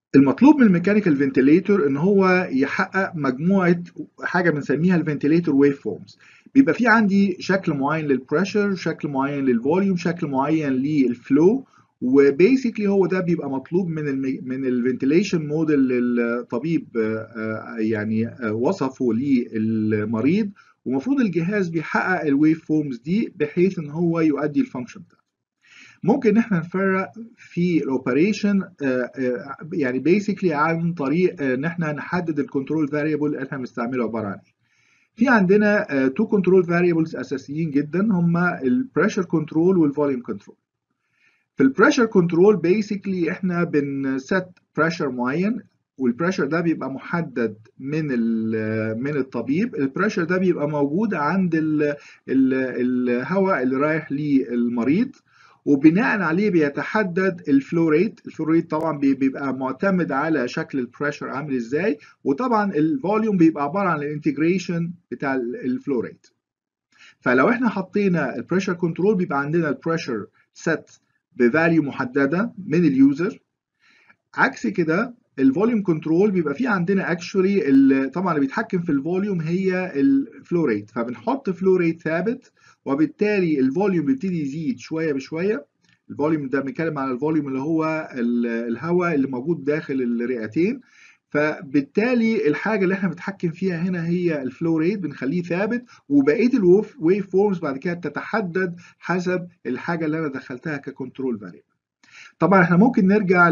المطلوب من الميكانيكال فنتليتور ان هو يحقق مجموعه حاجه بنسميها الفنتليتور ويف فورمز بيبقى في عندي شكل معين للبريشر شكل معين للفوليوم شكل معين للفلو وبيسكلي هو ده بيبقى مطلوب من ال من الفنتليشن موديل اللي الطبيب يعني وصفه للمريض ومفروض الجهاز بيحقق الويف فورمز دي بحيث ان هو يؤدي الفانكشن بتاعته ممكن احنا نفرق في الاوبريشن يعني بيسكلي عن طريق ان احنا نحدد الكنترول فاريبل اللي احنا بنستعمله عباره عن ايه في عندنا تو كنترول فاريبلز اساسيين جدا هما البريشر كنترول والفوليوم كنترول في البريشر كنترول بيسكلي احنا بنست بريشر معين والبريشر ده بيبقى محدد من من الطبيب البريشر ده بيبقى موجود عند الهواء اللي رايح للمريض وبناء عليه بيتحدد الفلو ريت الفلو ريت طبعا بيبقى معتمد على شكل البريشر عامل ازاي وطبعا الفوليوم بيبقى عباره عن الانتجريشن بتاع الفلو ريت فلو احنا حطينا البريشر كنترول بيبقى عندنا البريشر سيت بفاليو محدده من اليوزر عكس كده الفوليوم كنترول بيبقى فيه عندنا اكشولي طبعا اللي بيتحكم في الفوليوم هي الفلو ريت فبنحط فلو ريت ثابت وبالتالي الفوليوم بيبتدي يزيد شويه بشويه الفوليوم ده بنتكلم على الفوليوم اللي هو الهواء اللي موجود داخل الرئتين فبالتالي الحاجه اللي احنا بنتحكم فيها هنا هي الفلو ريت بنخليه ثابت وبقيه الويف فورمز بعد كده تتحدد حسب الحاجه اللي انا دخلتها ككنترول فاريبل طبعا احنا ممكن نرجع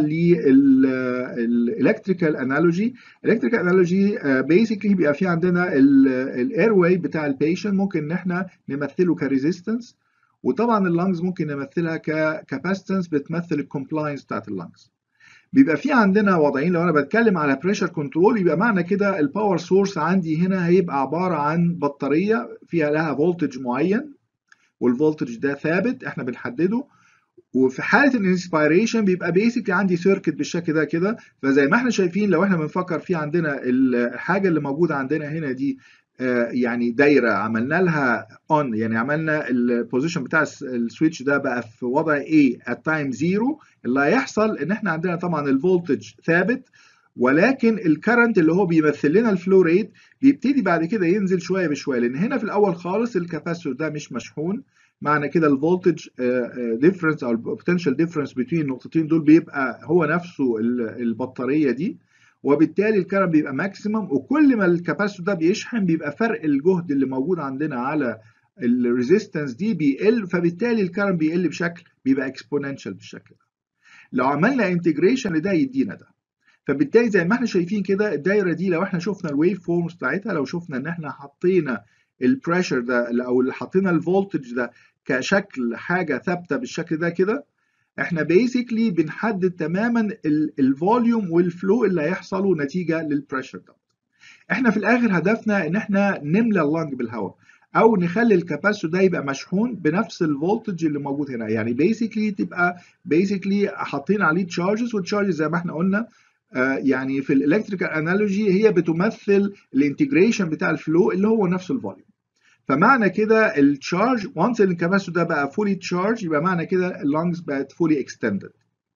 للالكتريكال انالوجي الالكتريكال انالوجي بيسكلي بيبقى في عندنا الاير واي بتاع البيشنت ممكن ان احنا نمثله كريزيستنس وطبعا اللنجز ممكن نمثلها ككاباسيتنس بتمثل الكومبلاينس بتاعت اللنجز بيبقى في عندنا وضعين لو انا بتكلم على بريشر كنترول يبقى معنى كده الباور سورس عندي هنا هيبقى عباره عن بطاريه فيها لها فولتج معين والفولتج ده ثابت احنا بنحدده وفي حاله الانسبيريشن بيبقى بيسكلي عندي سيركت بالشكل ده كده فزي ما احنا شايفين لو احنا بنفكر في عندنا الحاجه اللي موجوده عندنا هنا دي يعني دايره عملنا لها اون يعني عملنا البوزيشن بتاع السويتش ده بقى في وضع A at time 0 اللي هيحصل ان احنا عندنا طبعا الفولتج ثابت ولكن الكرنت اللي هو بيمثل لنا الفلو ريت بيبتدي بعد كده ينزل شويه بشويه لان هنا في الاول خالص الكاباسيتور ده مش مشحون معنى كده الفولتج ديفرنس او البوتنشال ديفرنس بين النقطتين دول بيبقى هو نفسه البطاريه دي وبالتالي الكرنت بيبقى ماكسيمم وكل ما الكاباسيتور ده بيشحن بيبقى فرق الجهد اللي موجود عندنا على الريزيستنس دي بيقل فبالتالي الكرنت بيقل بشكل بيبقى اكسبوننشال بالشكل ده لو عملنا انتجريشن لده يدينا ده فبالتالي زي ما احنا شايفين كده الدايره دي لو احنا شفنا الويف فورمز بتاعتها لو شفنا ان احنا حطينا البريشر ده او اللي حطينا الفولتج ده كشكل حاجه ثابته بالشكل ده كده احنا بيسكلي بنحدد تماما الفوليوم والفلو اللي هيحصلوا نتيجه للبريشر ده احنا في الاخر هدفنا ان احنا نملى اللنج بالهواء او نخلي الكاباسيتور ده يبقى مشحون بنفس الفولتج اللي موجود هنا يعني بيسكلي تبقى بيسكلي حاطين عليه تشارجز والتشارجز زي ما احنا قلنا آه يعني في الالكتريكال انالوجي هي بتمثل الانتجريشن بتاع الفلو اللي هو نفس الفوليوم فمعنى كده التشارج وانس الكاباسيتور ده بقى فولي تشارج يبقى معنى كده اللونجز بقت فولي اكستندد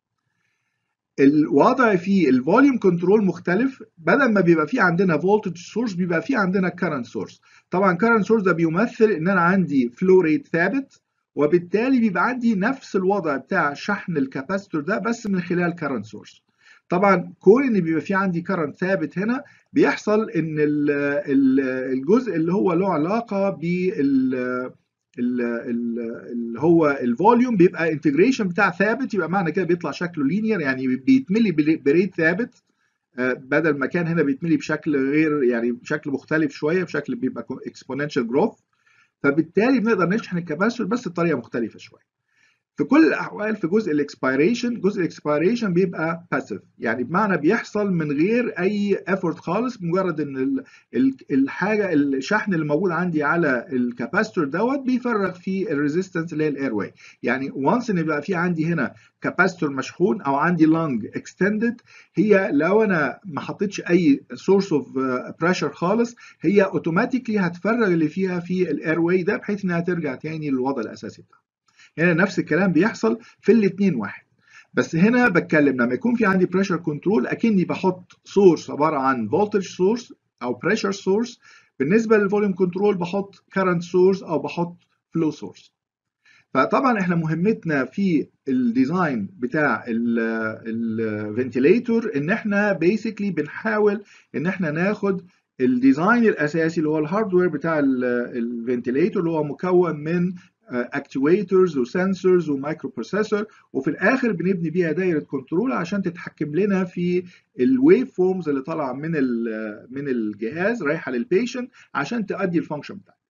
الوضع في الفوليوم كنترول مختلف بدل ما بيبقى في عندنا فولتج سورس بيبقى في عندنا كارنت سورس طبعا كارنت سورس ده بيمثل ان انا عندي فلو ريت ثابت وبالتالي بيبقى عندي نفس الوضع بتاع شحن الكاباسيتور ده بس من خلال كارنت سورس طبعا كون ان بيبقى في عندي كرنت ثابت هنا بيحصل ان الجزء اللي هو له علاقه بال اللي هو الفوليوم بيبقى انتجريشن بتاع ثابت يبقى معنى كده بيطلع شكله لينير يعني بيتملي بريت ثابت بدل ما كان هنا بيتملي بشكل غير يعني بشكل مختلف شويه بشكل بيبقى اكسبوننشال جروث فبالتالي بنقدر نشحن الكباسيتور بس بطريقه مختلفه شويه في كل الاحوال في جزء الاكسبيريشن جزء الاكسبيريشن بيبقى باسيف يعني بمعنى بيحصل من غير اي افورت خالص مجرد ان الحاجه الشحن اللي موجود عندي على الكاباستور دوت بيفرغ في الريزيستنس اللي هي الاير واي يعني وانس ان يبقى في عندي هنا كاباستور مشحون او عندي لانج اكستندد هي لو انا ما حطيتش اي سورس اوف بريشر خالص هي اوتوماتيكلي هتفرغ اللي فيها في الاير واي ده بحيث انها ترجع تاني للوضع الاساسي بتاعها هنا يعني نفس الكلام بيحصل في الاثنين واحد بس هنا بتكلم لما يكون في عندي بريشر كنترول اكني بحط سورس عباره عن فولتج سورس او بريشر سورس بالنسبه للفوليوم كنترول بحط كارنت سورس او بحط فلو سورس فطبعا احنا مهمتنا في الديزاين بتاع الفنتيليتور ان احنا بيسكلي بنحاول ان احنا ناخد الديزاين الاساسي اللي هو الهاردوير بتاع الفنتيليتور اللي هو مكون من اكتويترز وسنسورز ومايكرو بروسيسور وفي الاخر بنبني بيها دايره كنترول عشان تتحكم لنا في الويف فورمز اللي طالعه من من الجهاز رايحه للبيشنت عشان تؤدي الفانكشن بتاعها